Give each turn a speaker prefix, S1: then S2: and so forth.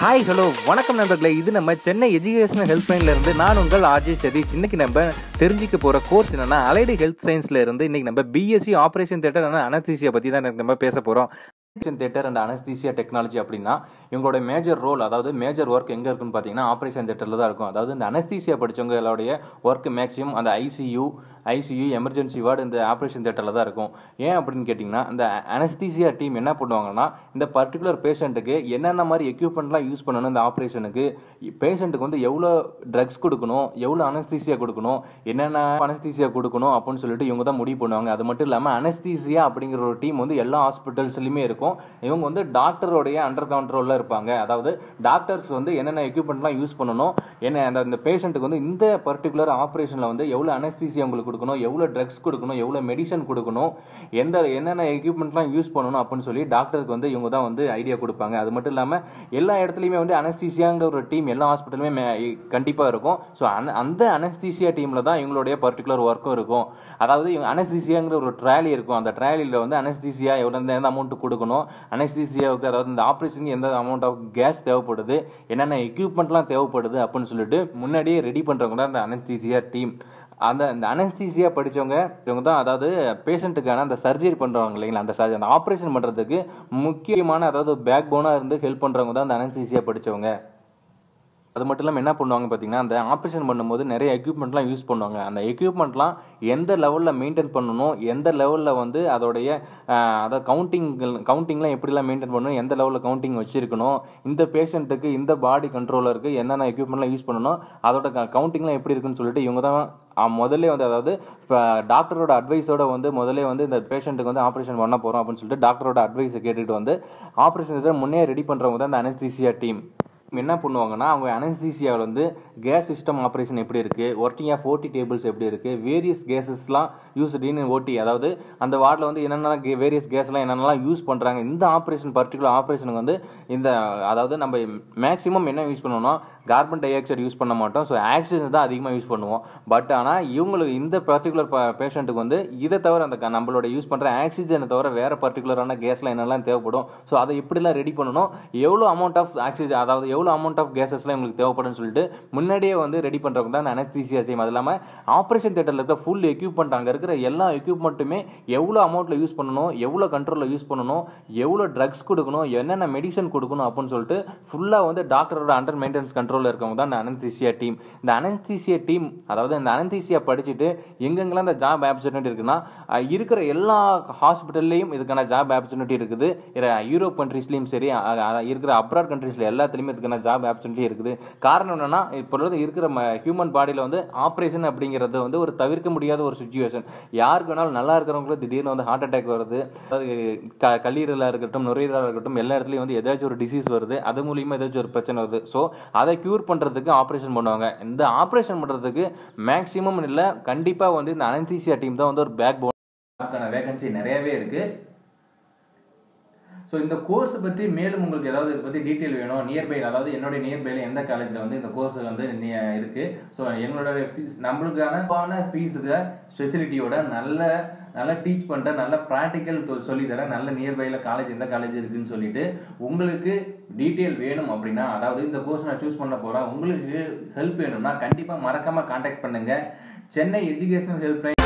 S1: hi hello வணக்கம் நண்பர்களே இது நம்ம சென்னை எஜுகேஷனல் ஹெல்த் லைன்ல இருந்து நான் உங்கள் ஆர்ஜி சதீஷ் இன்னைக்கு நம்ம தெரிஞ்சுக்க போற கோர்ஸ் என்னன்னா அலைடு ஹெல்த் சயின்ஸ்ல இருந்து இன்னைக்கு நம்ம பிஎஸ்சி ஆபரேஷன் தேட்டர் அனஸ்தீசியா பத்தி தான் இன்னைக்கு நம்ம பேச போறோம் operation theatre and anaesthesia technology அப்படின்னா இவங்களோட மேஜர் ரோல் அதாவது மேஜர் ஒர்க் எங்க இருக்குன்னு பார்த்தீங்கன்னா ஆபரேஷன் தேட்டரில் தான் இருக்கும் அதாவது இந்த அனஸ்தீசியா படிச்சவங்களுடைய ஒர்க் மேக்ஸிமம் அந்த ஐசியூ ஐசியூ எமர்ஜென்சி வார்டு இந்த ஆப்ரேஷன் தேட்டரில் தான் இருக்கும் ஏன் அப்படின்னு கேட்டிங்கன்னா இந்த அனஸ்தீசியா டீம் என்ன பண்ணுவாங்கன்னா இந்த பர்டிகுலர் பேஷண்ட்டுக்கு என்னென்ன மாதிரி எக்யூப்மெண்ட்லாம் யூஸ் பண்ணணும் இந்த ஆப்ரேஷனுக்கு பேஷண்ட்டுக்கு வந்து எவ்வளோ ட்ரக்ஸ் கொடுக்கணும் எவ்வளோ அனஸ்தீசியா கொடுக்கணும் என்னென்ன அனஸ்தீசியா கொடுக்கணும் அப்படின்னு சொல்லிட்டு இவங்க தான் முடிவு பண்ணுவாங்க அது மட்டும் இல்லாமல் அனஸ்தீசியா அப்படிங்கிற ஒரு டீம் வந்து எல்லா ஹாஸ்பிட்டல்ஸ்லையுமே இருக்கும் இவங்க வந்து டாக்டரோடைய அண்டர் கண்ட்ரோலில் இருப்பாங்க அதாவது டாக்டர்ஸ் வந்து என்னென்ன எக்யூப்மெண்ட்லாம் யூஸ் பண்ணணும் என்ன அந்த இந்த பேஷண்ட்டுக்கு வந்து இந்த பர்டிகுலர் ஆப்ரேஷனில் வந்து எவ்வளோ அனஸ்தீசியா உங்களுக்கு கொடுக்கணும் எவ்வளோ ட்ரக்ஸ் கொடுக்கணும் எவ்வளோ மெடிசன் கொடுக்கணும் எந்த என்னென்ன எக்யூப்மெண்ட்லாம் யூஸ் பண்ணணும் அப்படின்னு சொல்லி டாக்டருக்கு வந்து இவங்க தான் வந்து ஐடியா கொடுப்பாங்க அது மட்டும் இல்லாமல் எல்லா இடத்துலையுமே வந்து அனஸ்தீசியாங்கிற ஒரு டீம் எல்லா ஹாஸ்பிட்டலுமே கண்டிப்பாக இருக்கும் ஸோ அந்த அந்த அனஸ்தீசியா டீமில் தான் இவங்களுடைய பர்டிகுலர் ஒர்க்கும் இருக்கும் அதாவது இவங்க அனஸ்தீசியாங்கிற ஒரு ட்ராலி இருக்கும் அந்த ட்ராலியில் வந்து அனஸ்தீசியா எவ்வளோ எந்த அமௌண்ட் கொடுக்கணும் அனஸ்தீசியாவுக்கு அதாவது இந்த ஆப்ரேஷனுக்கு எந்த அமௌண்ட் ஆஃப் கேஸ் தேவைப்படுது என்னென்ன எக்யூப்மெண்ட்லாம் தேவைப்படுது அப்படின்னு சொல்லிட்டு முன்னாடியே ரெடி பண்ணுறவங்க தான் அந்த அனஸ்தீசியா டீம் அந்த இந்த அனஸ்தீசியா படித்தவங்க இவங்க தான் அதாவது பேஷண்ட்டுக்கான அந்த சர்ஜரி பண்ணுறவங்க இல்லைங்களா அந்த சர்ஜரி அந்த ஆப்ரேஷன் பண்ணுறதுக்கு முக்கியமான அதாவது பேக் போனாக இருந்து ஹெல்ப் பண்ணுறவங்க தான் அந்த அனஸ்தீசியா படித்தவங்க அது மட்டும் இல்லாமல் என்ன பண்ணுவாங்க பார்த்தீங்கன்னா அந்த ஆப்ரேஷன் பண்ணும்போது நிறைய எக்யூப்மெண்ட்லாம் யூஸ் பண்ணுவாங்க அந்த எக்யூப்மெண்ட்லாம் எந்த லெவலில் மெயின்டைன் பண்ணணும் எந்த லெவலில் வந்து அதோடைய அதாவது கவுண்டிங் கவுண்டிங்லாம் எப்படிலாம் மெயின்டைன் பண்ணணும் எந்த லெவலில் கவுண்டிங் வச்சிருக்கணும் இந்த பேஷண்ட்டுக்கு இந்த பாடி கண்ட்ரோலருக்கு என்னென்ன எக்யூப்மெண்ட்லாம் யூஸ் பண்ணணும் அதோட கவுண்டிங்லாம் எப்படி இருக்குன்னு சொல்லிட்டு இவங்க தான் முதல்ல வந்து அதாவது இப்போ டாக்டரோட அட்வைஸோட வந்து முதல்ல வந்து இந்த பேஷண்ட்டுக்கு வந்து ஆப்ரேஷன் பண்ண போகிறோம் அப்படின்னு சொல்லிட்டு டாக்டரோட அட்வைஸை கேட்டுட்டு வந்து ஆப்ரேஷன் முன்னே ரெடி பண்ணுறவங்க தான் இந்த அனஸ்தீசியா டீம் என்ன பண்ணுவாங்கன்னா அவங்க அனஸ்தீசியாவில் வந்து கேஸ் சிஸ்டம் ஆப்ரேஷன் எப்படி இருக்குது ஒர்க்கிங் ஆஃப் ஓடி டேபிள்ஸ் எப்படி இருக்குது வேரியஸ் கேஸஸ்லாம் யூஸ் இன் ஓடி அதாவது அந்த வார்டில் வந்து என்னென்ன வேரியஸ் கேஸ்லாம் என்னென்னலாம் யூஸ் பண்ணுறாங்க இந்த ஆப்ரேஷன் பர்டிகுலர் ஆப்ரேஷனுக்கு வந்து இந்த அதாவது நம்ம மேக்ஸிமம் என்ன யூஸ் பண்ணுவோம்னா கார்பன் டை ஆக்சைடு யூஸ் பண்ண மாட்டோம் ஸோ ஆக்சிஜன் தான் அதிகமாக யூஸ் பண்ணுவோம் பட் ஆனால் இவங்களுக்கு இந்த பர்டிகுலர் பேஷண்ட்டுக்கு வந்து இதை தவிர அந்த நம்மளோட யூஸ் பண்ணுற ஆக்சிஜனை தவிர வேறு பர்டிகுலரான கேஸ்லாம் என்னெல்லாம் தேவைப்படும் ஸோ அதை எப்படிலாம் ரெடி பண்ணணும் எவ்வளோ அமௌண்ட் ஆஃப் ஆக்சிஜன் அதாவது எவ்வளோ அமௌண்ட் ஆஃப் கேஸஸ்லாம் உங்களுக்கு தேவைப்படும்னு சொல்லிட்டு முன்னாடியே வந்து ரெடி பண்ணுறவங்க தான் அனஸ்தீசியா டீம் அது இல்லாமல் ஆப்ரேஷன் தேட்டரில் இருக்க ஃபுல் எக்யூப்மெண்ட் அங்கே இருக்கிற எல்லா எக்யூப்மெண்ட்டுமே எவ்வளோ அமௌண்ட்டில் யூஸ் பண்ணணும் எவ்வளோ கண்ட்ரோலில் யூஸ் பண்ணணும் எவ்வளோ ட்ரக்ஸ் கொடுக்கணும் என்னென்ன மெடிசன் கொடுக்கணும் அப்படின்னு சொல்லிட்டு ஃபுல்லாக வந்து டாக்டரோட அண்டர் மெயின்டெனன்ஸ் கண்ட்ரோலில் இருக்கவங்க தான் இந்த அனந்தீசியா டீம் இந்த அனந்தீசியா டீம் அதாவது இந்த அனந்தீசியா படிச்சுட்டு எங்கெங்கெல்லாம் இந்த ஜாப் ஆப்பர்ச்சுனிட்டி இருக்குன்னா இருக்கிற எல்லா ஹாஸ்பிட்டல்லையும் இதுக்கான ஜாப் ஆப்பர்ச்சுனிட்டி இருக்குது யூரோப் கண்ட்ரீஸ்லையும் சரி இருக்கிற அப்ராட் கண்ட்ரீஸில் எல்லாத்துலேயுமே இதுக்கான ஜாப் ஆப்பர்ச்சுனிட்டி இருக்குது காரணம் என்னன்னா இப்போ இருக்கிற ஹியூமன் பாடியில் வந்து ஆப்ரேஷன் அப்படிங்கிறது வந்து ஒரு தவிர்க்க முடியாத ஒரு சுச்சுவேஷன் யாருக்கு வேணாலும் நல்லா இருக்கிறவங்களும் திடீர்னு வந்து ஹார்ட் அட்டாக் வருது அதாவது க கல்லீரலாக இருக்கட்டும் நுரையீரலாக இருக்கட்டும் எல்லா இடத்துலையும் வந்து ஏதாச்சும் ஒரு டிசீஸ் வருது அது மூலியமாக ஏதாச்சும் ஒரு பிரச்சனை வருது ஸோ அதை க்யூர் பண்ணுறதுக்கு ஆப்ரேஷன் பண்ணுவாங்க இந்த ஆப்ரேஷன் பண்ணுறதுக்கு மேக்ஸிமம் இல்லை கண்டிப்பாக வந்து இந்த அனந்தீசியா டீம் தான் வந்து ஒரு பேக் போன் அதுக்கான வேகன்சி நிறையவே இருக்குது ஸோ இந்த கோர்ஸை பற்றி மேலும் உங்களுக்கு ஏதாவது இதை பற்றி டீட்டெயில் வேணும் நியர்பை அதாவது என்னுடைய நியர்பையில் எந்த காலேஜில் வந்து இந்த கோர்ஸ் வந்து இருக்குது ஸோ எங்களோட ஃபீஸ் நம்மளுக்கான ஃபீஸுக்கு ஸ்பெசிலிட்டியோட நல்ல நல்லா டீச் பண்ணுற நல்ல ப்ராக்டிக்கல் சொல்லித்தர நல்ல நியர்பையில் காலேஜ் எந்த காலேஜ் இருக்குன்னு சொல்லிட்டு உங்களுக்கு டீட்டெயில் வேணும் அப்படின்னா அதாவது இந்த கோர்ஸ் நான் சூஸ் பண்ண போகிறேன் உங்களுக்கு ஹெல்ப் வேணும்னா கண்டிப்பாக மறக்காமல் காண்டாக்ட் பண்ணுங்கள் சென்னை எஜுகேஷனல் ஹெல்ப் லைன்